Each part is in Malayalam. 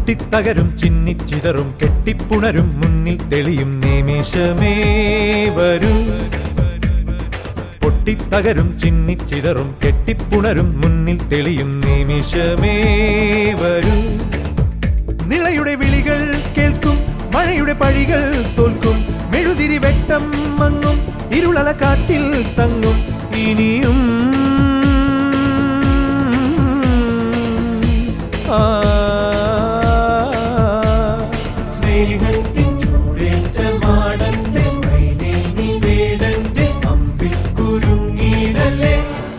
പൊട്ടിത്തകരും ചിന്നിച്ചിതറും കെട്ടിപ്പുണരും മുന്നിൽ തെളിയും നിമിഷമേ വരൂ പൊട്ടിത്തകരും ചിന്നിച്ചിതറും കെട്ടിപ്പുണരും മുന്നിൽ തെളിയും നിമിഷമേ വരൂ നിളയുടെ വിളികൾ കേൾക്കും മഴയുടെ പഴികൾ തോൽക്കും മെഴുതിരി വെട്ടം മങ്ങും ഇരുളല കാറ്റിൽ തങ്ങും ഇനിയും ആ സ്നേഹത്തിൻ ചൂടേറ്റ മാടന്റെ മൈനേ നീ വേടന്റെ അമ്പിൽ കുരുങ്ങിടലേ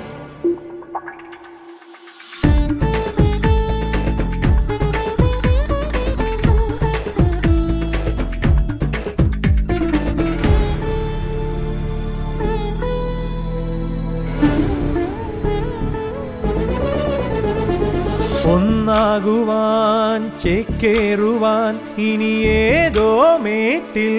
ഒന്നാകുവാൻ ചേക്കേറുവാൻ ഇനി ഏതോ മേട്ടിൽ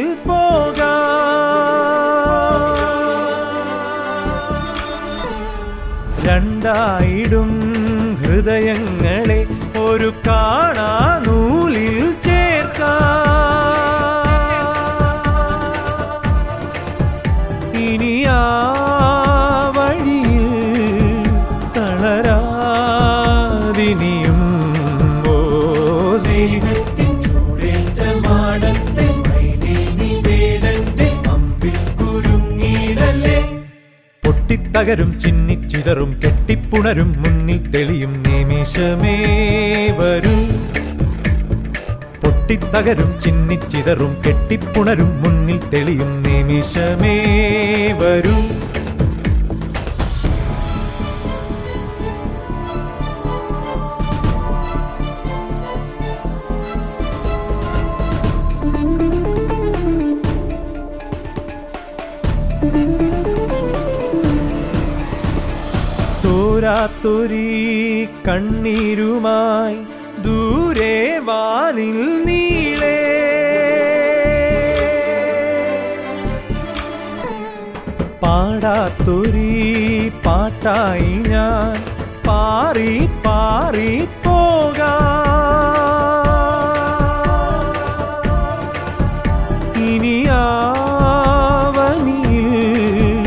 പോകാം രണ്ടായിടും ഹൃദയങ്ങളെ ഒരു കാണാ നൂലിൽ ചേർക്കാം ഇനി ആ വഴിയിൽ തളരാതിനിയും ഓ സ്നേഹത്തിൻ ചൂടേറ്റ മാടത്തെ മൈനേ നീ വേടന്റെ അമ്പിൽ കുരുങ്ങിടലേ പൊട്ടിത്തകരും ചിന്നിച്ചിതറും കെട്ടിപ്പുണരും മുന്നിൽ തെളിയും നിമിഷമേ വരൂ പൊട്ടിത്തകരും ചിന്നിച്ചിതറും കെട്ടിപ്പുണരും മുന്നിൽ തെളിയും നിമിഷമേ വരൂ തോരാത്തൊരീ കണ്ണീരുമായി ദൂരെ വാനിൽ നീളേ പാടാത്തൊരീ പാട്ടായി ഞാൻ പാറി പാറി പോകാം ഇനി ആവനിയിൽ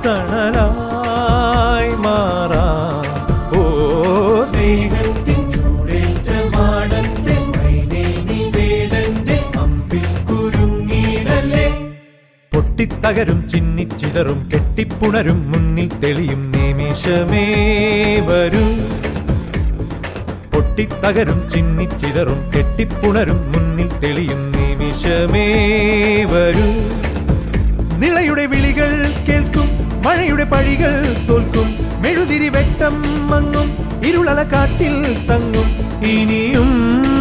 തണലായി മാറാം ഓ സ്നേഹത്തിൻ ചൂടേറ്റ മാടത്തെ മൈനേ നീ വേടന്റെ അമ്പിൽ കുരുങ്ങിടലേ പൊട്ടിത്തകരും ചിന്നിച്ചിതറും കെട്ടിപ്പുണരും മുന്നിൽ തെളിയും നിമിഷമേ വരൂ പൊട്ടിത്തകരും ചിന്നിച്ചിതറും കെട്ടിപ്പുണരും മുന്നിൽ തെളിയും നിമിഷമേ വരൂ നിളയുടെ വിളികൾ കേൾക്കും മഴയുടെ പഴികൾ തോൽക്കും മെഴുതിരി വെട്ടം മങ്ങും ഇരുളല കാറ്റിൽ തങ്ങും ഇനിയും